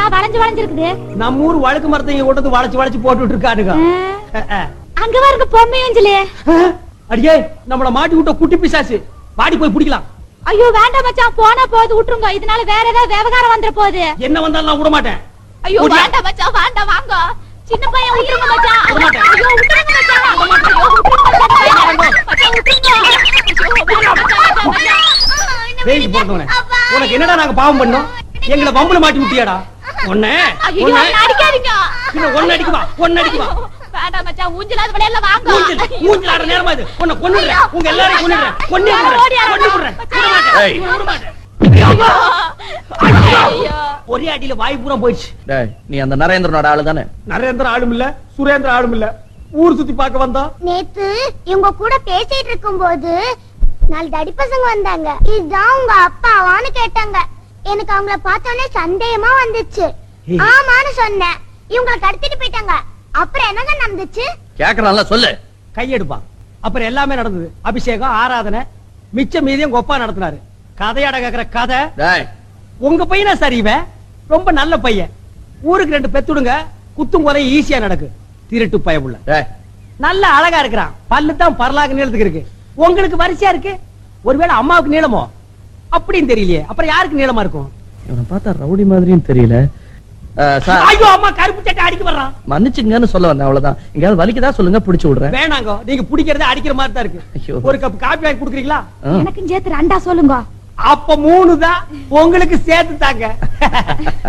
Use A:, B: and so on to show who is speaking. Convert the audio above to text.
A: வளைஞ்சு வளைஞ்சிருக்குது
B: நம்ம ஊர் வழுக்கு மரத்தை இங்க கொண்டு வந்து வளைச்சு வளைச்சு போட்டுட்டு இருக்கானுங்க
A: ஆ, அங்க பாருங்க பொம்மையும் சொல்லி
B: அடியே நம்மள மாட்டி விட்ட குட்டி பிசாசு வாடி போய் பிடிக்கலாம்
A: ஐயோ வேண்டாம் மச்சான் போனா போகுது விட்டுருங்க இதனால வேற ஏதாவது விவகாரம் வந்துட போகுது
B: என்ன வந்தாலும் நான் விட மாட்டேன்
A: ஐயோ
B: ஓடியா.
A: வேண்டாம் மச்சான் வேண்டாம் வாங்க சின்ன பையன் விட்டுருங்க மச்சான்
B: விட மாட்டேன்.
A: ஐயோ விட்டுருங்க மச்சான் ஐயோ விட்டுருங்க மச்சான். மச்சான் விட்டுருங்க ஐயோ, வேண்டாம் மச்சான், மச்சான், மச்சான்.
B: வேலைக்கு போறவனே உனக்கு என்னடா நாங்க பாவம் பண்ணோம் எங்களை பம்புல மாட்டி விட்டியாடா ஒண்ணே
A: ஐயோ
B: ஒண்ணே
A: என்ன அடிக்காதீங்க
B: பின்ன ஒண்ணு அடிக்குவா ஒண்ணு அடிக்குவா
A: வேண்டாம் மச்சான் ஊஞ்சலாத விளையாடல வாங்க
B: மூஞ்சில் மூஞ்சில் ஆடுற நேரமா இது உன்னை கொன்னுடுறேன் உங்க எல்லாரையும் கொன்னுடுறேன் கொன்னே விடுறேன் கொன்னு விடுறேன் விட மாட்டேன்
C: ஏய்.
B: விட மாட்டேன்
A: ஐயோ
B: ஒரே அடியில வாய் பூரா போயிடுச்சு
C: டேய் நீ அந்த நரேந்திரனோட ஆளு தானே
B: நரேந்திர ஆளும் இல்ல சுரேந்திர ஆளும் இல்ல ஊர் சுத்தி பார்க்க வந்தா
D: நேத்து இவங்க கூட பேசிட்டு இருக்கும்போது நாலு தடி பசங்க வந்தாங்க இதுதான் உங்க அப்பாவான்னு கேட்டாங்க எனக்கு அவங்கள பார்த்தோன்னே சந்தேகமா வந்துச்சு
B: ஏய்.
D: ஆமான்னு சொன்னேன் இவங்களை கடத்திட்டு போயிட்டாங்க அப்புறம் என்னங்க நடந்துச்சு
C: கேக்குறான்ல சொல்லு
B: கையெடுப்பான் அப்புறம் எல்லாமே நடந்தது அபிஷேகம் ஆராதனை மிச்ச மீதியும் கொப்பா நடத்தினாரு கதையாட கேக்குற கதை
C: டேய்
B: உங்க பையனா சரி இவன் ரொம்ப நல்ல பையன் ஊருக்கு ரெண்டு பெத்துடுங்க குத்தும் குறை ஈஸியா நடக்கு திருட்டு பயமுள்ள
C: டேய்
B: நல்ல அழகா இருக்கிறான் பல்லு தான் பரலாக நீளத்துக்கு இருக்கு உங்களுக்கு வரிசையா இருக்கு ஒருவேளை அம்மாவுக்கு நீளமோ அப்படின்னு தெரியலையே அப்புறம் யாருக்கு நீளமா இருக்கும்
C: இவனை பார்த்தா ரவுடி மாதிரியும் தெரியல அஹ், சார்
B: ஐயோ அம்மா கருப்பு சட்டை அடிக்க வர்றான்
C: மன்னிச்சுங்கன்னு சொல்ல வந்தேன் அவ்வளவுதான் எங்கேயாவது வலிக்குதா சொல்லுங்க பிடிச்சு விடுறேன்
B: வேணாங்க நீங்க பிடிக்கிறதே அடிக்கிற மாதிரி தான் இருக்கு
C: ஐயோ.
B: ஒரு கப் காபி வாங்கி குடுக்குறீங்களா
C: ஆ.
A: எனக்கும் சேர்த்து ரெண்டா சொல்லுங்க
B: அப்ப மூணு தான் உங்களுக்கு சேர்த்து தாங்க